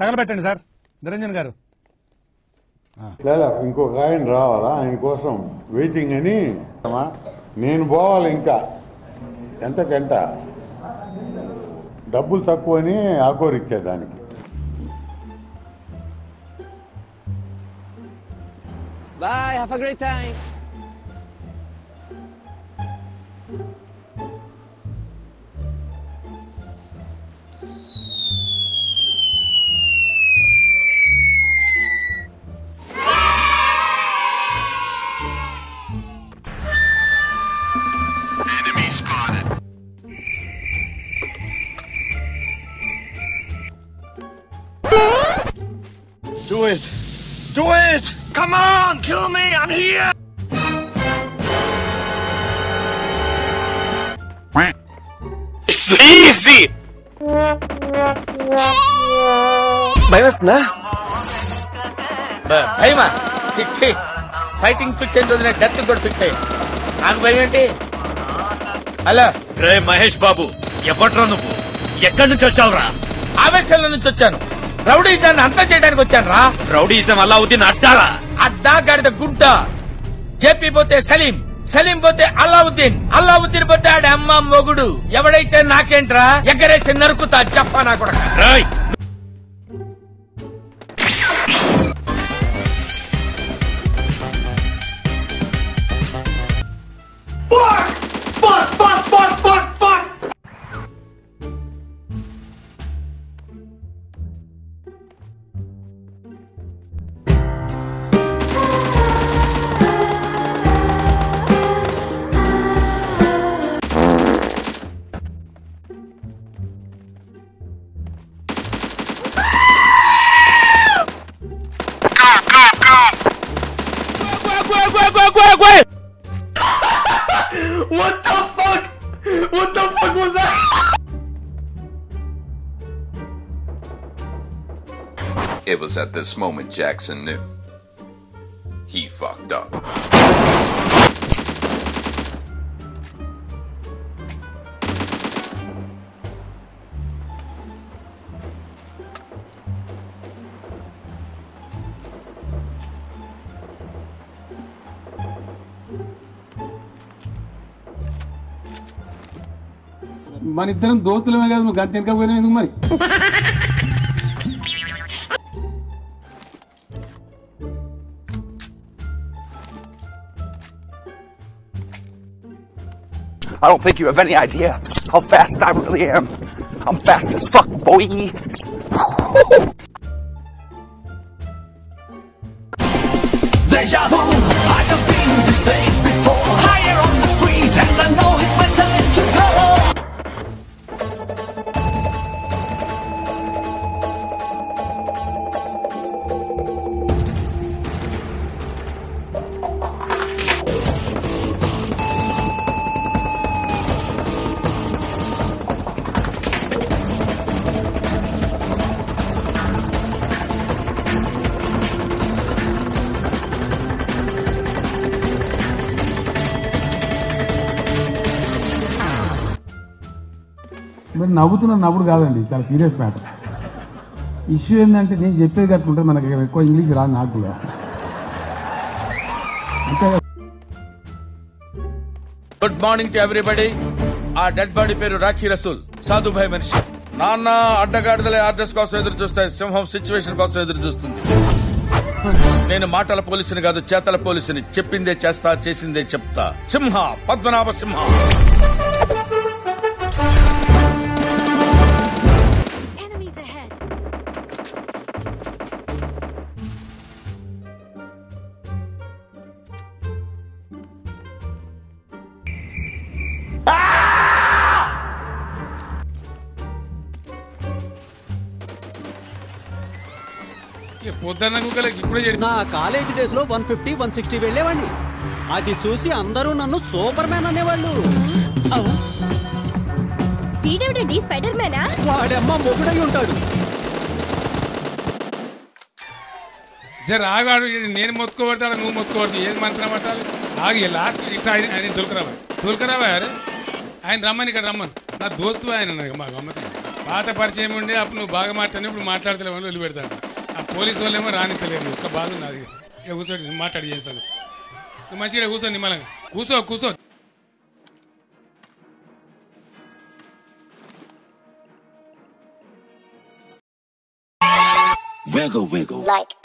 తగలబెట్టండి sir Niranjan గారు లేదా ఇంకొక ఆయన రావాలా ఆయన కోసం వెయిటింగ్ అని అమ్మా, నేను పోవాలి ఇంకా ఎంతకంట డబ్బులు తక్కువని ఆకోరిచ్చేదానికి Bye. Have a great time. Do it! Do it! Come on, kill me! I'm here! Easy! భయం వస్తుందా భయమా చిచ్చి ఫైటింగ్ ఫిక్స్ అయిన రోజున డెత్ కూడా ఫిక్స్ అయ్యి నాకు భయం ఏంటి హలో రే మహేష్ బాబు ఎప్పట్రా నువ్వు ఎక్కడి నుంచి వచ్చావురా ఆవేశంలో నుంచి వచ్చాను రౌడీజాన్ని అంతం చేయడానికి వచ్చాను రా రౌడీజం అల్లావుద్దీన్ అడ్డారా అడ్డా గాడిద గుంట జేపీ పోతే సలీం సలీం పోతే అల్లావుద్దీన్ అల్లావుద్దీన్ పోతే ఆడి అమ్మ మొగుడు ఎవడైతే నాకేంట్రా ఎగరేసి నరుకుతా జఫా నా కూడా Roy What the fuck? What the fuck was that? It was at this moment Jackson knew. He fucked up. మన ఇద్దరం దోస్తులమే కదా నువ్వు గంట వెనక పోయినా ఎందుకు మరి I don't think you have any idea how fast I really am. I'm fast as fuck, boy. Deja vu, I just been to this place before. Higher on the street, and I know it's my time to go. మరి నవ్వుతున్న నవ్వుడు కాదండి చాలా serious matter issue ఏంటంటే నేను చెప్పేది కట్టుకుంటే మనకి ఎక్కువ ఇంగ్లీష్ రాదు నాకు కూడా అంతే కదా. గుడ్ మార్నింగ్ టు ఎవ్రీబడి ఆ డెడ్ బాడీ పేరు రాఖీ రసూల్ సాధుభాయ్ మనిషి నాన్న అడ్డగాడిదలే అడ్రస్ కోసం ఎదురు చూస్తాయి సింహం సిచ్యువేషన్ కోసం ఎదురు చూస్తుంది నేను మాటల పోలీసుని కాదు చేతల పోలీసుని చెప్పిందే చేస్తా చేసిందే చెప్తా సింహ పద్మనాభ సింహ Enemies ahead. పొద్దున్న కుక్కలకి ఇప్పుడే చెడి నా కాలేజ్ డేస్ లో వన్ ఫిఫ్టీ వన్ సిక్స్టీ వెళ్ళేవాడిని అది చూసి అందరూ నన్ను సూపర్ మ్యాన్ అనేవాళ్ళు వీడేవిడండి స్పైడర్ మ్యానా వాడమ్మ మొగుడై ఉంటాడు జర ఆగాడు నేను మొత్తుకోబడతాడు నువ్వు మొత్తుకోబడతావు ఏది మనసున పట్టాలి ఆగి లాస్ట్ ఇట్లా ఆయన ఆయన దొరకరావా దొరకరావా అరే ఆయన రమ్మని ఇక్కడ రమ్మని నా దోస్తు ఆయన నాకు మా గమ్మతి పాత పరిచయం ఉండి అప్పుడు నువ్వు బాగా మాట్లాడి ఇప్పుడు మాట్లాడతలేవు అని వదిలిపెడతాడు ఆ పోలీసు వాళ్ళేమో రానితలేరు ఒక్క బాధ ఉన్నది ఇక్కడ కూర్చోటి నేను మాట్లాడి చేస్తాను నువ్వు మంచిగా కూర్చో నిమ్మలంగా కూర్చో కూర్చో Wiggle, wiggle. Like